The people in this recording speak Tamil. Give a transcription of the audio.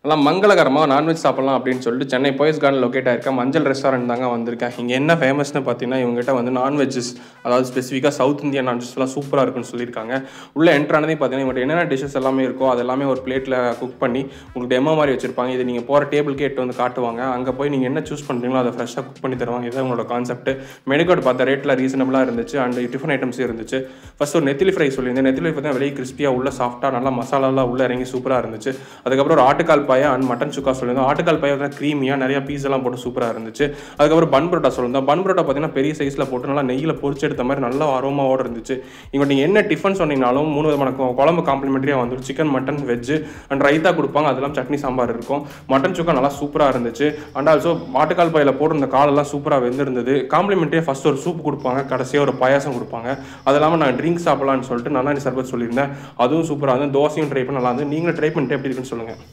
நல்லா மங்களகரமாக நான்வெஜ் சாப்பிடலாம் அப்படின்னு சொல்லிட்டு சென்னை போயஸ் கார்டன் லொக்கேட் ஆயிருக்க மஞ்சள் ரெஸ்டாரண்ட் தாங்க வந்திருக்கேன் இங்கே என்ன ஃபேமஸ்னு பார்த்தீங்கன்னா இவங்ககிட்ட வந்து நான்வெஜ்ஜஸ் அதாவது ஸ்பெசிஃபிக்காக சவுத் இந்தியன் நான்வெஜ்லாம் சூப்பராக இருக்குன்னு சொல்லியிருக்காங்க உள்ள என்ட்ரானதே பார்த்தீங்கன்னா இவங்கள்ட்ட என்னென்ன டிஷ்ஷஸ் எல்லாமே இருக்கோ அது எல்லாமே ஒரு பிளேட்டில் குக் பண்ணி உங்களுக்கு டெமோ மாதிரி வச்சிருப்பாங்க இது நீங்கள் போகிற டேபிள்க்கே எட்டு வந்து காட்டுவாங்க அங்கே போய் நீங்கள் என்ன சூஸ் பண்ணுறீங்களோ அதை ஃப்ரெஷ்ஷாக குக் பண்ணி தருவாங்க இதுதான் உங்களோட கான்செப்ட் மெனுகார்டு பார்த்த ரேட்டில் ரீசனபிளாக இருந்துச்சு அண்ட் டிஃபன் ஐட்டம்ஸ் இருந்துச்சு ஃபர்ஸ்ட் ஒரு நெத்திலி ஃப்ரை சொல்லியிருந்தேன் நெத்திலி பார்த்தீங்கன்னா வெளியே கிறிஸ்பியாக உள்ள சாஃப்ட்டாக நல்லா மசாலாலாம் உள்ள இறங்கி சூப்பராக இருந்துச்சு அதுக்கப்புறம் ஒரு ஆட்டுக்கால் பாயா அண்ட் மட்டன் சுக்கா சொல்லியிருந்தோம் ஆட்டுக்கால் பாயா வந்து க்ரீமியாக நிறைய பீஸ் எல்லாம் போட்டு சூப்பராக இருந்துச்சு அதுக்கப்புறம் பன் பரோட்டா சொல்லியிருந்தோம் பன் பரோட்டா பார்த்தீங்கன்னா பெரிய சைஸில் போட்டு நல்லா நெய்யில் பொரிச்சு எடுத்த மாதிரி நல்ல அரோமாவோட இருந்துச்சு இவங்க நீங்கள் என்ன டிஃபன் சொன்னீங்கனாலும் மூணு விதமான கு- குழம்பு காம்ப்ளிமெண்ட்ரியாக வந்துடும் chicken mutton veg and raita கொடுப்பாங்க அதெல்லாம் சட்னி சாம்பார் இருக்கும் மட்டன் சுக்கா நல்லா சூப்பராக இருந்துச்சு அண்ட் ஆல்சோ ஆட்டுக்கால் பாயில் போட்டிருந்த காலெல்லாம் சூப்பராக வெந்திருந்தது காம்ப்ளிமெண்ட்ரியாக ஃபர்ஸ்ட் ஒரு சூப் கொடுப்பாங்க கடைசியாக ஒரு பாயாசம் கொடுப்பாங்க அது இல்லாமல் நான் ட்ரிங்க் சாப்பிடலாம்னு சொல்லிட்டு நல்லா சர்பத் சொல்லியிருந்தேன் அதுவும் சூப்பராக இருந்தது தோசையும் ட்ரை பண்ண நல்லா இருந்து நீங்களும் ட்ரை பண்ணிட்டு எப்படி இருக்குன்னு சொல்லுங்கள்